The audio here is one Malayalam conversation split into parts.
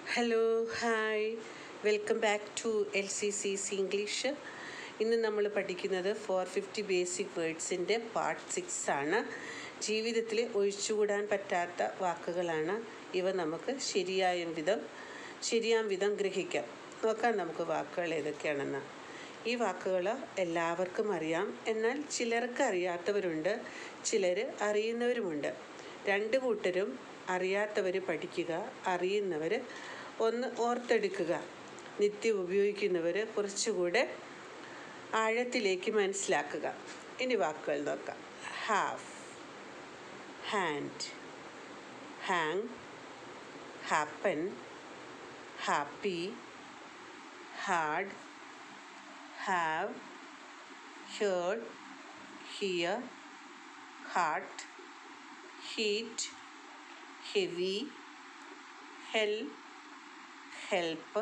Hello hi welcome back to L C C English ഇന്ന് നമ്മൾ പഠിക്കുന്നത് ഫോർ ഫിഫ്റ്റി ബേസിക് വേർഡ്സിൻ്റെ പാർട്ട് സിക്സ് ആണ് ജീവിതത്തിൽ ഒഴിച്ചുകൂടാൻ പറ്റാത്ത വാക്കുകളാണ് ഇവ നമുക്ക് ശരിയായ വിധം ശരിയാം വിധം ഗ്രഹിക്കാം നോക്കാം നമുക്ക് വാക്കുകൾ ഏതൊക്കെയാണെന്ന് ഈ വാക്കുകൾ എല്ലാവർക്കും അറിയാം എന്നാൽ ചിലർക്ക് അറിയാത്തവരുണ്ട് ചിലർ അറിയുന്നവരുമുണ്ട് രണ്ട് കൂട്ടരും അറിയാത്തവർ പഠിക്കുക അറിയുന്നവർ ഒന്ന് ഓർത്തെടുക്കുക നിത്യം ഉപയോഗിക്കുന്നവർ കുറച്ചുകൂടെ ആഴത്തിലേക്ക് മനസ്സിലാക്കുക ഇനി വാക്കുകൾ നോക്കാം half hand hang happen happy hard have heard here heart heat heavy, hell, help,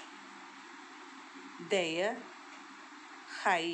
there, high,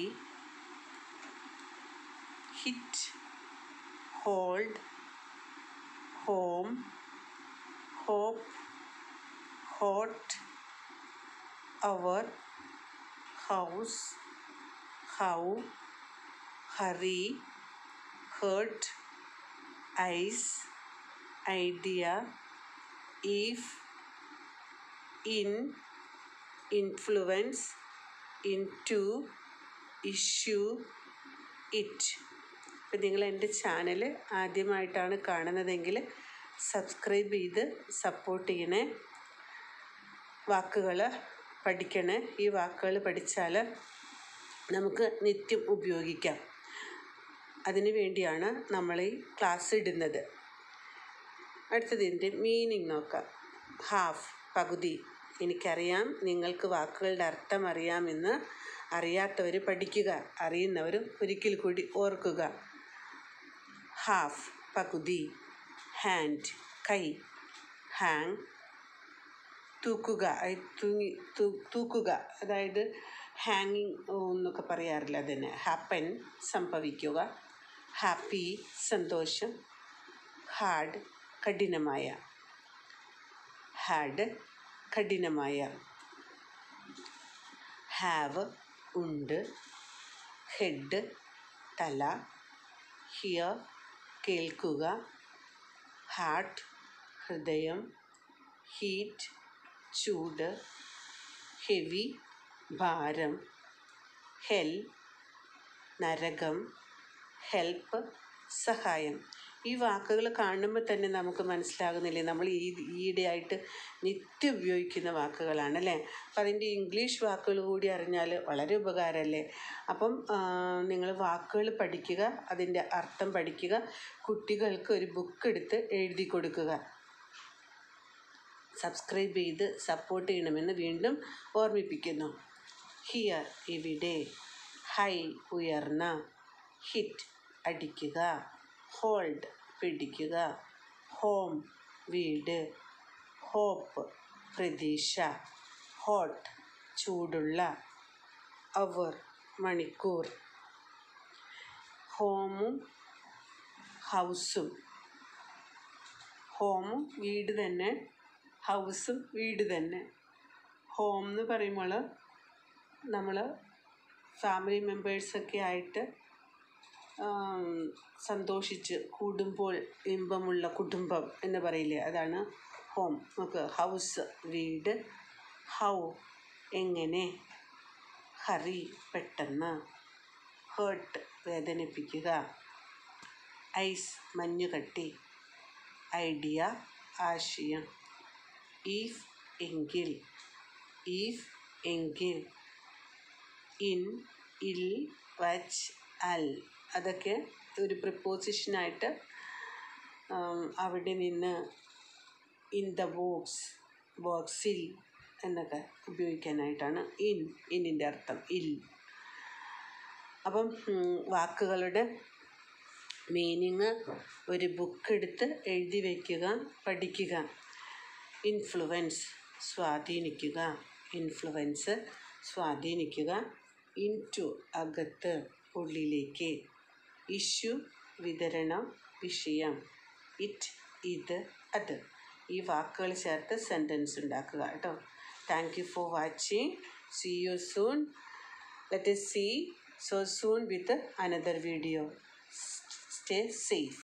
hit, hold, home, hope, hot, our, house, how, hurry, hurt, ice, idea if in influence into issue it ഇപ്പം നിങ്ങൾ എൻ്റെ ചാനൽ ആദ്യമായിട്ടാണ് കാണുന്നതെങ്കിൽ സബ്സ്ക്രൈബ് ചെയ്ത് സപ്പോർട്ട് ചെയ്യണേ വാക്കുകൾ പഠിക്കണേ ഈ വാക്കുകൾ പഠിച്ചാൽ നമുക്ക് നിത്യം ഉപയോഗിക്കാം അതിനു വേണ്ടിയാണ് നമ്മൾ ഈ ക്ലാസ് ഇടുന്നത് അടുത്തതിൻ്റെ മീനിങ് നോക്കാം ഹാഫ് പകുതി എനിക്കറിയാം നിങ്ങൾക്ക് വാക്കുകളുടെ അർത്ഥം അറിയാമെന്ന് അറിയാത്തവർ പഠിക്കുക അറിയുന്നവരും ഒരിക്കൽ കൂടി ഓർക്കുക ഹാഫ് പകുതി ഹാൻഡ് കൈ ഹാങ് തൂക്കുക തൂങ്ങി തൂക്കുക അതായത് ഹാങ്ങിങ് എന്നൊക്കെ പറയാറില്ല അതിന് ഹാപ്പൻ സംഭവിക്കുക ഹാപ്പി സന്തോഷം ഹാർഡ് കഠിനമായ ഹാഡ് കഠിനമായ ഹാവ് ഉണ്ട് ഹെഡ് തല ഹിയർ കേൾക്കുക ഹാർട്ട് ഹൃദയം ഹീറ്റ് ചൂട് ഹെവി ഭാരം ഹെൽ നരകം ഹെൽപ്പ് സഹായം ഈ വാക്കുകൾ കാണുമ്പോൾ തന്നെ നമുക്ക് മനസ്സിലാകുന്നില്ലേ നമ്മൾ ഈ ഈയിടെയായിട്ട് നിത്യം ഉപയോഗിക്കുന്ന വാക്കുകളാണ് അല്ലേ അപ്പം അതിൻ്റെ ഇംഗ്ലീഷ് വാക്കുകൾ കൂടി അറിഞ്ഞാൽ വളരെ ഉപകാരമല്ലേ അപ്പം നിങ്ങൾ വാക്കുകൾ പഠിക്കുക അതിൻ്റെ അർത്ഥം പഠിക്കുക കുട്ടികൾക്ക് ഒരു ബുക്ക് എടുത്ത് എഴുതി കൊടുക്കുക സബ്സ്ക്രൈബ് ചെയ്ത് സപ്പോർട്ട് ചെയ്യണമെന്ന് വീണ്ടും ഓർമ്മിപ്പിക്കുന്നു ഹിയർ ഇവിടെ ഹൈ ഉയർന്ന ഹിറ്റ് അടിക്കുക ഹോൾഡ് പിടിക്കുക ഹോം വീട് ഹോപ്പ് പ്രതീക്ഷ ഹോട്ട് ചൂടുള്ള അവർ മണിക്കൂർ ഹോമും ഹൗസും ഹോമും വീട് തന്നെ ഹൗസും വീട് തന്നെ ഹോം എന്ന് പറയുമ്പോൾ നമ്മൾ ഫാമിലി മെമ്പേഴ്സൊക്കെ ആയിട്ട് സന്തോഷിച്ച് കൂടുമ്പോൾ ഇമ്പമുള്ള കുടുംബം എന്ന് പറയില്ലേ അതാണ് ഹോം നമുക്ക് ഹൗസ് വീട് ഹൗ എങ്ങനെ ഹറി പെട്ടെന്ന് ഹേർട്ട് വേദനിപ്പിക്കുക ഐസ് മഞ്ഞുകട്ടി ഐഡിയ ആശയം ഈഫ് എങ്കിൽ ഈഫ് എങ്കിൽ ഇൻ ഇൽ വച്ച് അൽ അതൊക്കെ ഒരു പ്രിപ്പോസിഷനായിട്ട് അവിടെ നിന്ന് ഇൻ ദ ബോക്സ് ബോക്സിൽ എന്നൊക്കെ ഉപയോഗിക്കാനായിട്ടാണ് ഇൻ ഇന്നിൻ്റെ അർത്ഥം ഇൽ അപ്പം വാക്കുകളുടെ മീനിങ് ഒരു ബുക്ക് എടുത്ത് എഴുതി വയ്ക്കുക പഠിക്കുക ഇൻഫ്ലുവൻസ് സ്വാധീനിക്കുക ഇൻഫ്ലുവൻസ് സ്വാധീനിക്കുക ഇൻ ടു അകത്ത് ഉള്ളിലേക്ക് ഇഷ്യൂ വിതരണം വിഷയം ഇറ്റ് ഇത് അത് ഈ വാക്കുകൾ ചേർത്ത് സെൻറ്റൻസ് ഉണ്ടാക്കുക കേട്ടോ thank you for watching see you soon let's see so soon with another video. Stay safe.